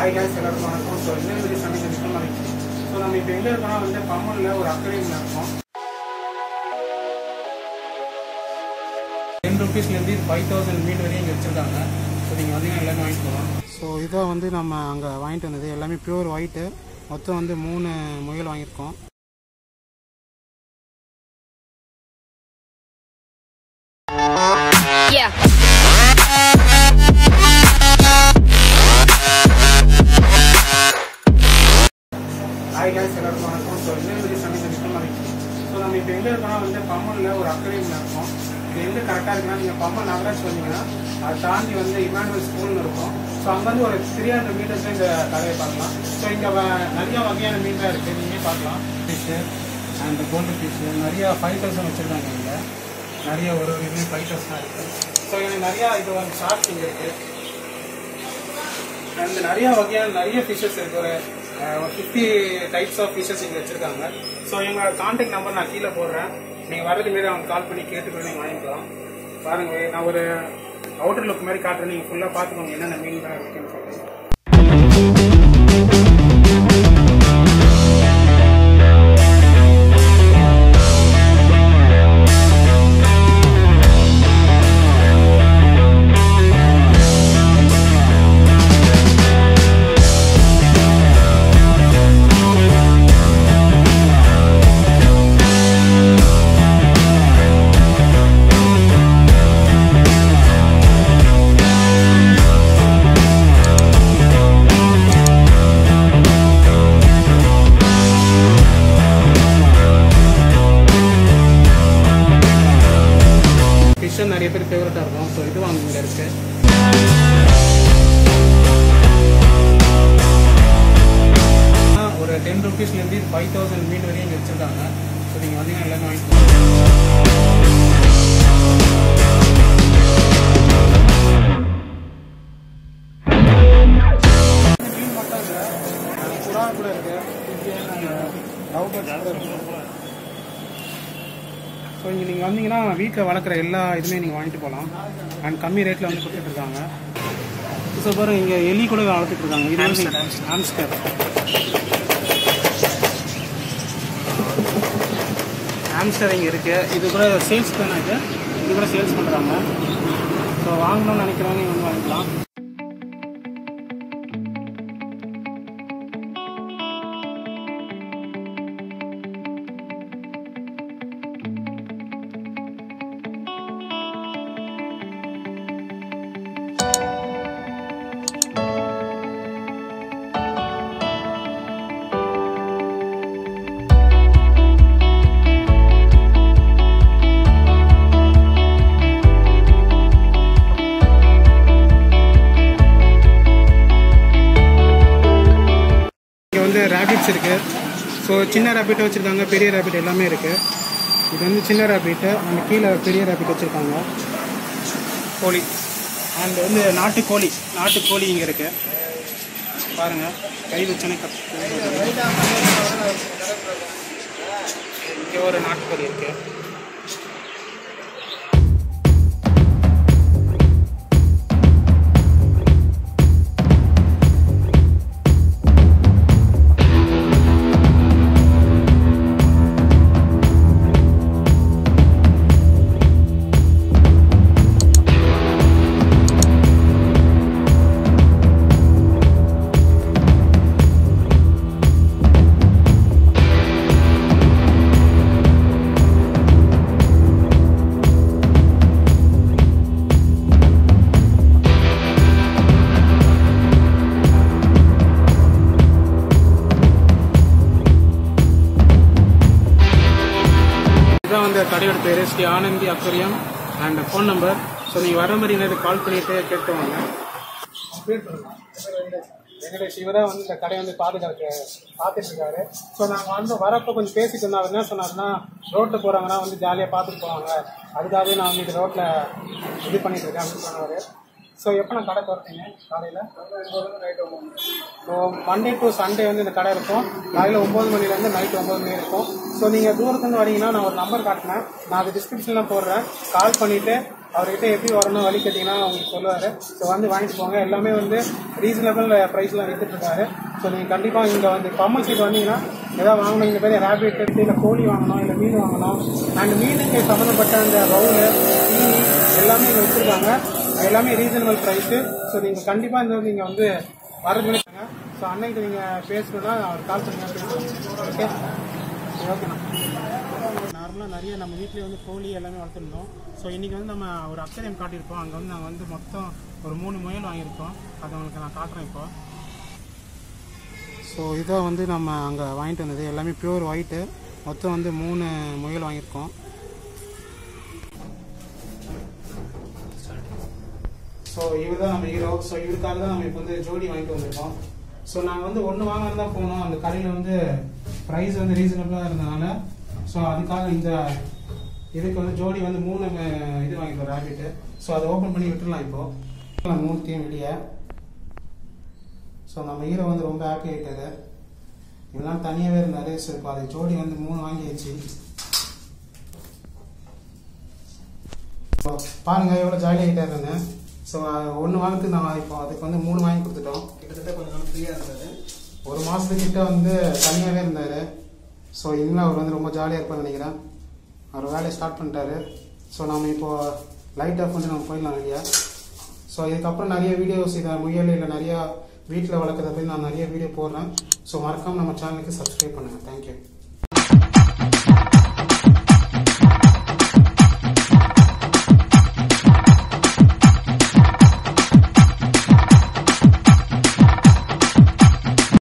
Hi guys எல்லாருக்கும் வணக்கம் so இந்த வீடியோ சமைக்க விக்ரமாதித்யா ஸோ நம்ம இப்போ எங்கே இருக்கோம்னா வந்து பம்மனில் ஒரு அக்வேரியமில் இருக்கோம் டென் ருபீஸ்லேருந்து ஃபைவ் தௌசண்ட் மீட் வரையும் இங்கே வச்சுருக்காங்க ஸோ நீங்கள் வந்தீங்கன்னா எல்லாமே வாங்கிட்டு போகலாம் ஸோ இதை வந்து நம்ம அங்கே வாங்கிட்டு வந்தது எல்லாமே பியூர் ஒயிட்டு மொத்தம் வந்து மூணு முயல் வாங்கியிருக்கோம் Yeah. ஹாய் கேஸ் எல்லாருக்கும் வணக்கம் ஸோ இந்த வீடியோ சமைக்க விக்ரமாதித்யா ஸோ நம்ம இப்போ எங்கே இருக்கோம்னா வந்து பம்மனில் ஒரு அக்வேரியமில் இருக்கோம் இது எங்கே கரெக்டாக இருக்குன்னா நீங்கள் பம்மன் நகராட்சி வந்தீங்கன்னா அதை தாண்டி வந்து இமானுவல் ஸ்கூல்னு இருக்கும் ஸோ அங்கேருந்து ஒரு த்ரீ ஹண்ட்ரட் மீட்டர்ஸில் இந்த கடையை பார்க்கலாம் ஸோ இங்கே நிறைய வகையான மீன்லாம் இருக்குது நீங்கள் பார்க்கலாம் ஃபிஷ்ஷு அண்ட் கோல்டு ஃபிஷ்ஷு நிறைய ஃபைவ் தௌசண்ட் வச்சுருக்காங்க இங்கே நிறைய ஒரு ஒரு இதுலேயும் ஃபைவ் தௌசண்ட் இருக்குது ஸோ எனக்கு நிறையா இது வந்து ஷார்ட்ஸ் இங்கே இருக்குது அண்ட் நிறைய வகையான நிறைய ஃபிஷஸ் இருக்கு ஒரு ஒரு ஃபிஃப்டி டைப்ஸ் ஆஃப் ஃபிஷஸ் இங்கே வச்சிருக்காங்க ஸோ எங்களோட கான்டாக்ட் நம்பர் நான் கீழே போடுறேன் நீங்கள் வரது மாரி அவங்க கால் பண்ணி கேட்டு கூட நீங்கள் வாங்கிக்கலாம் பாருங்க நான் ஒரு அவுட்டர் லுக் மாதிரி காட்டுறேன் நீங்கள் ஃபுல்லாக பார்த்துக்கோங்க என்னென்ன மீன்லாம் இருக்குன்னு சொல்லி ஃபிஷ்ஷும் நிறைய பேர் ஃபேவரட்டாக இருக்கும் ஸோ இது வாங்க இங்கே இருக்குது ஒரு டென் ருபீஸ்லேருந்து ஃபைவ் தௌசண்ட் மீட் வரையும் இங்கே வச்சுருக்காங்க ஸோ நீங்கள் வந்தீங்கன்னா எல்லாமே வாங்கிக்கலாம் மீன் மட்டும் இல்லை புறா கூட இருக்கு லவ் பேர்ட்ஸ் கூட இருக்கு ஸோ இங்கே நீங்கள் வந்தீங்கன்னா வீட்டில் வளர்க்குற எல்லா இதுவுமே நீங்கள் வாங்கிட்டு போகலாம் அண்ட் கம்மி ரேட்டில் வந்து கொடுத்துட்டு இருக்காங்க ஸோ பாருங்க இங்கே எலி கூட வளர்த்துட்டு இருக்காங்க இது வந்து ஆம்ஸ்டர் ஆம்ஸ்டர் இங்கே இருக்குது இது கூட சேல்ஸ் தானே இது இது கூட சேல்ஸ் பண்ணுறாங்க ஸோ வாங்கணும்னு நினைக்கிறவங்க இங்க வந்து வாங்கிக்கலாம் இங்கே வந்து ரேபிட்ஸ் இருக்கு ஸோ சின்ன ரேபிட் வச்சுருக்காங்க பெரிய ரேபிட் எல்லாமே இருக்கு இது வந்து சின்ன ரேபிட்டு அந்த கீழே பெரிய ரேபிட் வச்சுருக்காங்க கோழி அண்ட் வந்து நாட்டுக்கோழி நாட்டுக்கோழி இங்கே இருக்கு பாருங்க கை வச்சோன்னே கப் இங்கே ஒரு நாட்டுக்கோழி இருக்கு இதான் வந்து கடையோட பேர் Shri Anandhi aquarium and phone number so நீங்கள் வர மாதிரி நேரத்துக்கு கால் பண்ணிட்டு கேட்டு வாங்க பேர் சொல்லுங்க. வெங்கடேஷ் இவரே வந்து இந்த கடையை வந்து பாதுகாக்க பார்த்துட்டு இருக்காரு ஸோ நாங்கள் வந்து வரப்போ கொஞ்சம் பேசிட்டு இருந்தோம் அவர் என்ன சொன்னாருன்னா ரோட்டில் போகிறாங்கன்னா வந்து ஜாலியாக பார்த்துட்டு போவாங்க அதுக்காகவே நான் வந்து இது ரோட்டில் இது பண்ணிட்டு இருக்கேன் அப்படின்னு சொன்னார் ஸோ எப்போ நான் கடை திறப்பீங்க காலையில் ஸோ மண்டே டு சண்டே வந்து இந்த கடை இருக்கும் காலையில் ஒம்பது மணிலேருந்து நைட் ஒம்பது மணி இருக்கும் ஸோ நீங்கள் தூரத்துலேருந்து வரீங்கன்னா நான் ஒரு நம்பர் காட்டினேன் நான் அது டிஸ்கிரிப்ஷனில் போடுறேன் கால் பண்ணிவிட்டு அவர்கிட்ட எப்படி வரணும் வழி கேட்டிங்கன்னா உங்களுக்கு சொல்லுவார் ஸோ வந்து வாங்கிட்டு போங்க எல்லாமே வந்து ரீசனபிள் ப்ரைஸில் விற்றுட்ருக்காரு ஸோ நீங்கள் கண்டிப்பாக இங்கே வந்து பம்மல் சீட் வந்தீங்கன்னா ஏதாவது வாங்கணும் இந்த மாதிரி ரேபிட் இல்லை கோழி வாங்கணும் இல்லை மீன் வாங்கணும் அண்ட் மீனுக்கு சம்மந்தப்பட்ட அந்த பவுலு தீனி எல்லாமே இங்கே வச்சுருக்காங்க எல்லாமே ரீசனபிள் ப்ரைஸு ஸோ நீங்கள் கண்டிப்பாக இந்த நீங்கள் வந்து வரது ஸோ அன்னைக்கு நீங்கள் பேசணுன்னா அவர் கால் பண்ணி பேசுவாங்க ஓகே ஓகேண்ணா நார்மலாக நிறைய நம்ம வீட்லேயே வந்து கோழி எல்லாமே வளர்த்துருந்தோம் ஸோ இன்றைக்கி வந்து நம்ம ஒரு அக்வேரியம் காட்டியிருப்போம் அங்கே வந்து நாங்கள் வந்து மொத்தம் ஒரு மூணு முயல் வாங்கியிருக்கோம் அதை உங்களுக்கு நான் காட்டுறேன் இப்போ ஸோ இதான் வந்து நம்ம அங்கே வாங்கிட்டு வந்தது எல்லாமே பியூர் ஒயிட்டு மொத்தம் வந்து மூணு முயல் வாங்கியிருக்கோம் ஸோ இவர் தான் நம்ம ஹீரோ ஸோ இவருக்காக தான் நம்ம இப்போ வந்து ஜோடி வாங்கிட்டு வந்திருக்கோம் ஸோ நாங்கள் வந்து ஒன்று வாங்க தான் போனோம் அந்த கடையில் வந்து ப்ரைஸ் வந்து ரீசனபிளாக இருந்தனால ஸோ அதுக்காக இந்த இதுக்கு வந்து ஜோடி வந்து மூணு அஹ், இது வாங்கிட்டோம் ரேபிட்டு ஸோ அதை ஓப்பன் பண்ணி விட்டுடலாம் இப்போ மூணுத்தையும் வெளியே ஸோ நம்ம ஹீரோ வந்து ரொம்ப ஹாப்பி ஆகிட்டாரு இதெல்லாம் தனியாகவே இருந்தார் ஸோ இப்போ அது ஜோடி வந்து மூணு வாங்கியாச்சு ஸோ பாருங்க எவ்வளோ ஜாலி ஆகிட்டாருங்க ஸோ ஒன்று வாங்கத்துக்கு நான் இப்போ அதுக்கு வந்து மூணு வாங்கி கொடுத்துட்டோம் கிட்டத்தட்ட கொஞ்ச நாள் ஃப்ரீயாக இருந்தது ஒரு மாதத்துக்கிட்ட வந்து தனியாகவே இருந்தார் ஸோ இனிமேல் அவர் வந்து ரொம்ப ஜாலியாக இருப்பார்னு நினைக்கிறேன் அவர் வேலையை ஸ்டார்ட் பண்ணிட்டாரு ஸோ நம்ம இப்போ லைட் ஆஃப் பண்ணிட்டு நம்ம போயிடலாம் வெளியே ஸோ இதுக்கப்புறம் நிறைய வீடியோஸ் இதை முயல் இல்லை நிறையா வீட்டில் வளர்க்குறத பற்றி நான் நிறைய வீடியோ போடுறேன் ஸோ மறக்காமல் நம்ம சேனலுக்கு சப்ஸ்கிரைப் பண்ணுங்கள் தேங்க்யூ